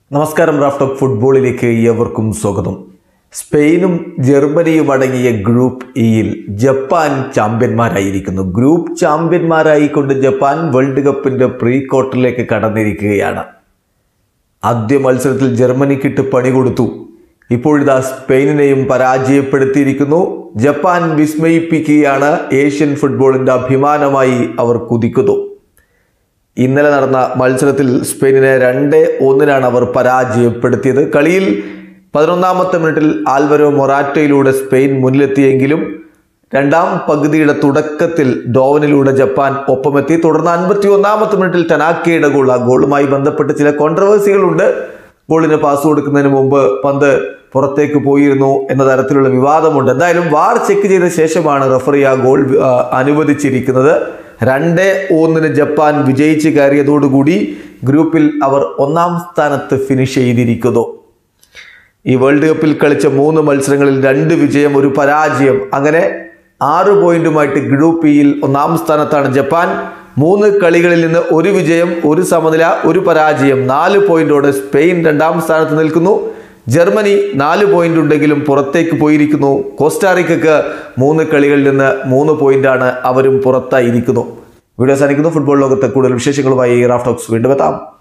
നമസ്കാരം റാഫ്റ്റോക്ക് ഫുട്ബോളിലേക്ക് ഏവർക്കും സ്വാഗതം സ്പെയിനും ജർമ്മനിയും അടങ്ങിയ ഗ്രൂപ്പ് ഇയിൽ ജപ്പാൻ ചാമ്പ്യന്മാരായിരിക്കുന്നു ഗ്രൂപ്പ് ചാമ്പ്യന്മാരായിക്കൊണ്ട് ജപ്പാൻ വേൾഡ് കപ്പിന്റെ പ്രീ ക്വാർട്ടറിലേക്ക് കടന്നിരിക്കുകയാണ് ആദ്യ മത്സരത്തിൽ ജർമ്മനിക്കിട്ട് പണി കൊടുത്തു ഇപ്പോഴിതാ സ്പെയിനിനെയും പരാജയപ്പെടുത്തിയിരിക്കുന്നു ജപ്പാൻ വിസ്മയിപ്പിക്കുകയാണ് ഏഷ്യൻ ഫുട്ബോളിന്റെ അഭിമാനമായി അവർ കുതിക്കുന്നു ഇന്നലെ നടന്ന മത്സരത്തിൽ സ്പെയിനിനെ രണ്ട് ഒന്നിനാണ് അവർ പരാജയപ്പെടുത്തിയത് കളിയിൽ പതിനൊന്നാമത്തെ മിനിറ്റിൽ ആൽവരോ മൊറാറ്റോയിലൂടെ സ്പെയിൻ മുന്നിലെത്തിയെങ്കിലും രണ്ടാം പകുതിയുടെ തുടക്കത്തിൽ ഡോവനിലൂടെ ജപ്പാൻ ഒപ്പമെത്തി തുടർന്ന് അൻപത്തി ഒന്നാമത്തെ മിനിറ്റിൽ ടനാക്കയുടെ ഗോൾ ആ ഗോളുമായി ബന്ധപ്പെട്ട് ചില കോൺട്രവേഴ്സികളുണ്ട് ഗോളിന് പാസ് കൊടുക്കുന്നതിന് മുമ്പ് പന്ത് പുറത്തേക്ക് പോയിരുന്നു എന്ന തരത്തിലുള്ള വിവാദമുണ്ട് എന്തായാലും വാർ ചെക്ക് ചെയ്ത ശേഷമാണ് റഫറി ആ ഗോൾ ആ, അനുവദിച്ചിരിക്കുന്നത് രണ്ട് ഒന്നിന് ജപ്പാൻ വിജയിച്ച് കയറിയതോടുകൂടി ഗ്രൂപ്പിൽ അവർ ഒന്നാം സ്ഥാനത്ത് ഫിനിഷ് ചെയ്തിരിക്കുന്നു ഈ വേൾഡ് കപ്പിൽ കളിച്ച മൂന്ന് മത്സരങ്ങളിൽ രണ്ട് വിജയം ഒരു പരാജയം അങ്ങനെ ആറ് പോയിന്റുമായിട്ട് ഗ്രൂപ്പ് ഇയിൽ ഒന്നാം സ്ഥാനത്താണ് ജപ്പാൻ മൂന്ന് കളികളിൽ നിന്ന് ഒരു വിജയം ഒരു സമനില ഒരു പരാജയം നാല് പോയിന്റോടെ സ്പെയിൻ രണ്ടാം സ്ഥാനത്ത് നിൽക്കുന്നു ജർമ്മനി നാല് പോയിന്റ് ഉണ്ടെങ്കിലും പുറത്തേക്ക് പോയിരിക്കുന്നു കോസ്റ്റാറിക്കക്ക് മൂന്ന് കളികളിൽ നിന്ന് മൂന്ന് പോയിന്റാണ് അവരും പുറത്തായിരിക്കുന്നു വീഡിയോ സാധിക്കുന്നു ഫുട്ബോൾ ലോകത്തെ കൂടുതൽ വിശേഷങ്ങളുമായി റാഫ്റ്റോക്സ് വീണ്ടും എത്താം